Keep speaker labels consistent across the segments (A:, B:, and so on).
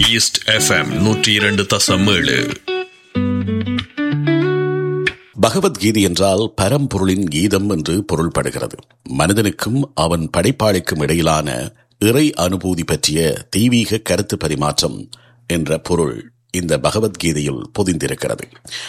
A: east FM நூற்றி இரண்டு தசம் ஏழு
B: பகவத்கீதை என்றால் பரம்பொருளின் கீதம் என்று பொருள்படுகிறது மனிதனுக்கும் அவன் படைப்பாளிக்கும் இடையிலான இறை அனுபூதி பற்றிய தெய்வீக கருத்து பரிமாற்றம் என்ற பொருள் இந்த பகவத்கீதையில் பொதிந்திருக்கிறது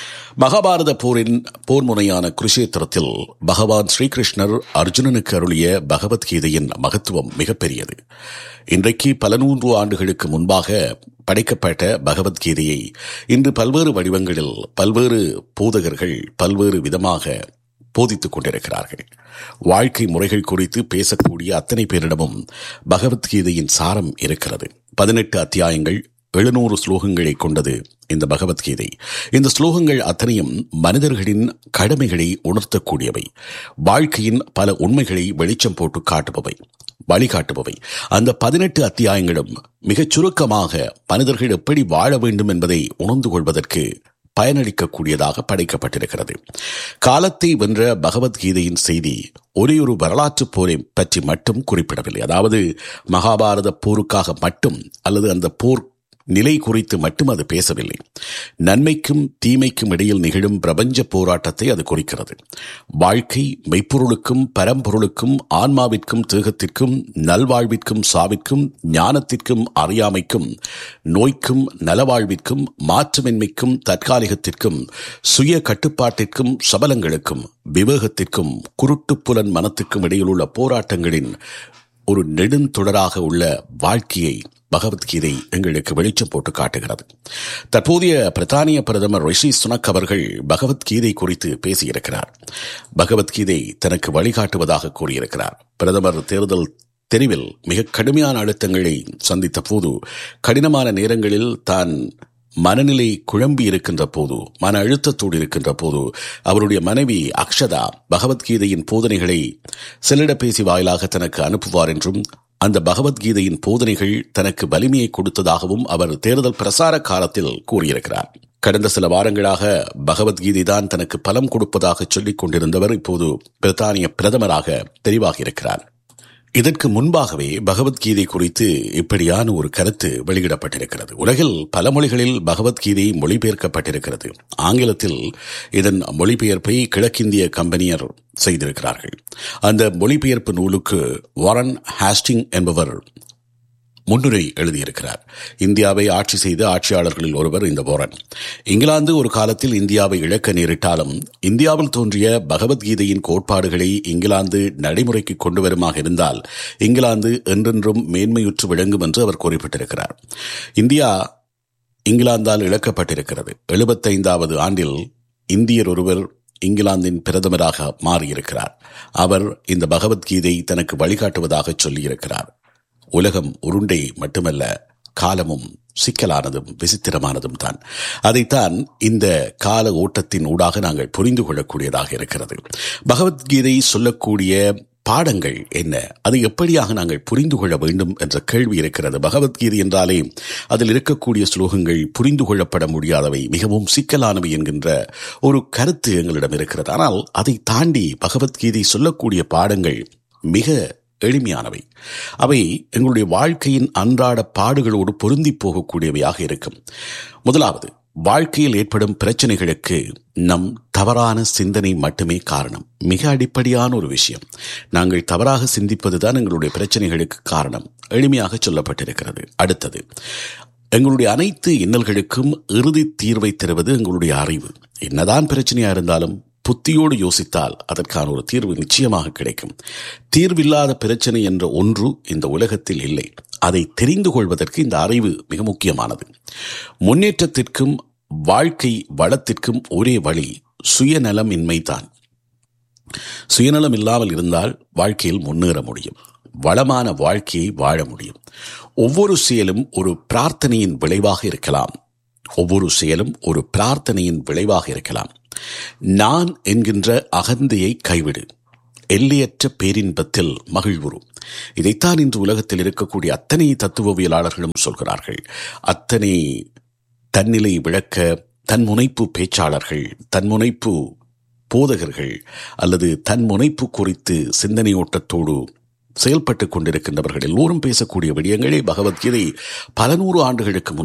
B: மகாபாரத போரின் போர் முனையான குருஷேத்திரத்தில் பகவான் ஸ்ரீகிருஷ்ணர் அர்ஜுனனுக்கு அருளிய பகவத்கீதையின் மகத்துவம் மிகப்பெரியது இன்றைக்கு பல நூறு ஆண்டுகளுக்கு முன்பாக படைக்கப்பட்ட பகவத்கீதையை இன்று பல்வேறு வடிவங்களில் பல்வேறு போதகர்கள் பல்வேறு விதமாக போதித்துக் கொண்டிருக்கிறார்கள் வாழ்க்கை முறைகள் குறித்து பேசக்கூடிய அத்தனை பேரிடமும் பகவத்கீதையின் சாரம் இருக்கிறது பதினெட்டு அத்தியாயங்கள் எழுநூறு ஸ்லோகங்களை கொண்டது இந்த பகவத்கீதை இந்த ஸ்லோகங்கள் அத்தனையும் மனிதர்களின் கடமைகளை உணர்த்தக்கூடியவை வாழ்க்கையின் பல உண்மைகளை வெளிச்சம் போட்டு காட்டுபவை வழிகாட்டுபவை அந்த பதினெட்டு அத்தியாயங்களும் மிகச் சுருக்கமாக மனிதர்கள் எப்படி வாழ வேண்டும் என்பதை உணர்ந்து கொள்வதற்கு பயனளிக்கக்கூடியதாக படைக்கப்பட்டிருக்கிறது காலத்தை வென்ற பகவத்கீதையின் செய்தி ஒரே ஒரு வரலாற்று போரை பற்றி மட்டும் குறிப்பிடவில்லை அதாவது மகாபாரத போருக்காக மட்டும் அல்லது அந்த போர் நிலை குறித்து மட்டும் அது பேசவில்லை நன்மைக்கும் தீமைக்கும் இடையில் நிகழும் பிரபஞ்ச போராட்டத்தை அது குறிக்கிறது வாழ்க்கை மெய்ப்பொருளுக்கும் பரம்பொருளுக்கும் ஆன்மாவிற்கும் தேகத்திற்கும் நல்வாழ்விற்கும் சாவிற்கும் ஞானத்திற்கும் அறியாமைக்கும் நோய்க்கும் நலவாழ்விற்கும் மாற்றமின்மைக்கும் தற்காலிகத்திற்கும் சுய கட்டுப்பாட்டிற்கும் சபலங்களுக்கும் விவேகத்திற்கும் குருட்டுப்புலன் மனத்துக்கும் இடையில் உள்ள போராட்டங்களின் ஒரு நெடுந்தொடராக உள்ள வாழ்க்கையை பகவத்கீதை எங்களுக்கு வெளிச்சம் போட்டு காட்டுகிறது தற்போதைய பிரித்தானிய பிரதமர் ரிஷி சுனக் அவர்கள் பகவத்கீதை குறித்து பேசியிருக்கிறார் பகவத்கீதை தனக்கு வழிகாட்டுவதாக கூறியிருக்கிறார் பிரதமர் தேர்தல் தெரிவில் மிக கடுமையான அழுத்தங்களை சந்தித்த போது கடினமான நேரங்களில் தான் மனநிலை குழம்பி இருக்கின்ற போது மன அழுத்தத்தோடு இருக்கின்ற போது அவருடைய மனைவி அக்ஷதா பகவத்கீதையின் போதனைகளை செல்லிடப்பேசி வாயிலாக தனக்கு அனுப்புவார் என்றும் அந்த பகவத்கீதையின் போதனைகள் தனக்கு வலிமையை கொடுத்ததாகவும் அவர் தேர்தல் பிரசார காலத்தில் கூறியிருக்கிறார் கடந்த சில வாரங்களாக பகவத்கீதை தான் தனக்கு பலம் கொடுப்பதாக சொல்லிக் கொண்டிருந்தவர் இப்போது பிரித்தானிய பிரதமராக தெரிவாகியிருக்கிறார் இதற்கு முன்பாகவே பகவத்கீதை குறித்து இப்படியான ஒரு கருத்து வெளியிடப்பட்டிருக்கிறது உலகில் பல மொழிகளில் பகவத்கீதை மொழிபெயர்க்கப்பட்டிருக்கிறது ஆங்கிலத்தில் இதன் மொழிபெயர்ப்பை கிழக்கிந்திய கம்பெனியர் செய்திருக்கிறார்கள் அந்த மொழிபெயர்ப்பு நூலுக்கு வாரன் ஹாஸ்டிங் என்பவர் முன்னுரை எழுதியிருக்கிறார் இந்தியாவை ஆட்சி செய்த ஆட்சியாளர்களில் ஒருவர் இந்த போரன் இங்கிலாந்து ஒரு காலத்தில் இந்தியாவை இழக்க நேரிட்டாலும் இந்தியாவில் தோன்றிய பகவத்கீதையின் கோட்பாடுகளை இங்கிலாந்து நடைமுறைக்கு கொண்டு வருமாக இருந்தால் இங்கிலாந்து என்றென்றும் மேன்மையுற்று விளங்கும் என்று அவர் குறிப்பிட்டிருக்கிறார் இந்தியா இங்கிலாந்தால் இழக்கப்பட்டிருக்கிறது எழுபத்தைந்தாவது ஆண்டில் இந்தியர் ஒருவர் இங்கிலாந்தின் பிரதமராக மாறியிருக்கிறார் அவர் இந்த பகவத்கீதை தனக்கு வழிகாட்டுவதாக சொல்லியிருக்கிறார் உலகம் உருண்டை மட்டுமல்ல காலமும் சிக்கலானதும் விசித்திரமானதும் தான் அதைத்தான் இந்த கால ஓட்டத்தின் ஊடாக நாங்கள் புரிந்து கொள்ளக்கூடியதாக இருக்கிறது பகவத்கீதை சொல்லக்கூடிய பாடங்கள் என்ன அதை எப்படியாக நாங்கள் புரிந்து கொள்ள வேண்டும் என்ற கேள்வி இருக்கிறது பகவத்கீதை என்றாலே அதில் இருக்கக்கூடிய ஸ்லோகங்கள் புரிந்து கொள்ளப்பட முடியாதவை மிகவும் சிக்கலானவை என்கின்ற ஒரு கருத்து எங்களிடம் இருக்கிறது ஆனால் அதை தாண்டி பகவத்கீதை சொல்லக்கூடிய பாடங்கள் மிக எளிமையானவை அவை எங்களுடைய வாழ்க்கையின் அன்றாட பாடுகளோடு பொருந்தி போகக்கூடியவையாக இருக்கும் முதலாவது வாழ்க்கையில் ஏற்படும் பிரச்சனைகளுக்கு நம் தவறான சிந்தனை மட்டுமே காரணம் மிக அடிப்படையான ஒரு விஷயம் நாங்கள் தவறாக சிந்திப்பதுதான் எங்களுடைய பிரச்சனைகளுக்கு காரணம் எளிமையாக சொல்லப்பட்டிருக்கிறது அடுத்தது எங்களுடைய அனைத்து இன்னல்களுக்கும் இறுதி தீர்வை தருவது எங்களுடைய அறிவு என்னதான் பிரச்சனையா இருந்தாலும் புத்தியோடு யோசித்தால் அதற்கான ஒரு தீர்வு நிச்சயமாக கிடைக்கும் தீர்வில்லாத பிரச்சனை என்ற ஒன்று இந்த உலகத்தில் இல்லை அதை தெரிந்து கொள்வதற்கு இந்த அறிவு மிக முக்கியமானது முன்னேற்றத்திற்கும் வாழ்க்கை வளத்திற்கும் ஒரே வழி சுயநலம் இன்மைதான் சுயநலம் இல்லாமல் இருந்தால் வாழ்க்கையில் முன்னேற முடியும் வளமான வாழ்க்கையை வாழ முடியும் ஒவ்வொரு செயலும் ஒரு பிரார்த்தனையின் விளைவாக இருக்கலாம் ஒவ்வொரு செயலும் ஒரு பிரார்த்தனையின் விளைவாக இருக்கலாம் நான் என்கின்ற அகந்தையை கைவிடு எல்லையற்ற பேரின்பத்தில் மகிழ்வுறு இதைத்தான் இன்று உலகத்தில் இருக்கக்கூடிய அத்தனை தத்துவவியலாளர்களும் சொல்கிறார்கள் அத்தனை தன்னிலை விளக்க தன்முனைப்பு பேச்சாளர்கள் தன்முனைப்பு போதகர்கள் அல்லது தன்முனைப்பு குறித்து சிந்தனை ஓட்டத்தோடு செயல்பட்டுக் கொண்டிருக்கின்றவர்கள் எல்லோரும் பேசக்கூடிய விடயங்களே பகவத்கீதை பல நூறு ஆண்டுகளுக்கு முன்